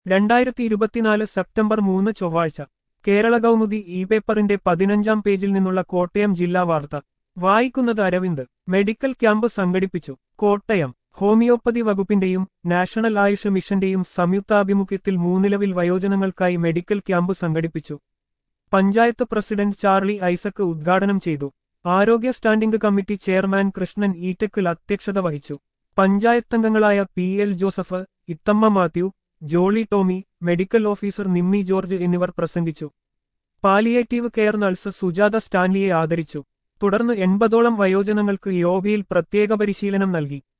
രണ്ടായിരത്തി ഇരുപത്തിനാല് സെപ്റ്റംബർ മൂന്ന് ചൊവ്വാഴ്ച കേരള കൗമുദി ഇ പേപ്പറിന്റെ പതിനഞ്ചാം പേജിൽ നിന്നുള്ള കോട്ടയം ജില്ലാ വാർത്ത വായിക്കുന്നത് അരവിന്ദ് മെഡിക്കൽ ക്യാമ്പ് സംഘടിപ്പിച്ചു കോട്ടയം ഹോമിയോപ്പതി വകുപ്പിന്റെയും നാഷണൽ ആയുഷ് മിഷന്റെയും സംയുക്താഭിമുഖ്യത്തിൽ മൂന്നിലവിൽ വയോജനങ്ങൾക്കായി മെഡിക്കൽ ക്യാമ്പ് സംഘടിപ്പിച്ചു പഞ്ചായത്ത് പ്രസിഡന്റ് ചാർലി ഐസക് ഉദ്ഘാടനം ചെയ്തു ആരോഗ്യ standing committee chairman Krishnan Eettakkil അധ്യക്ഷത വഹിച്ചു പഞ്ചായത്തംഗങ്ങളായ P L Joseph Ithamma Mathew Jolly Tommy medical officer Nimmy George എന്നിവർ പ്രസംഗിച്ചു പാലിയേറ്റീവ് കെയർ നഴ്സ് സുജാത സ്റ്റാൻലിയെ ആദരിച്ചു തുടർന്ന് എൺപതോളം വയോജനങ്ങൾക്ക് യോഗയിൽ പ്രത്യേക പരിശീലനം നൽകി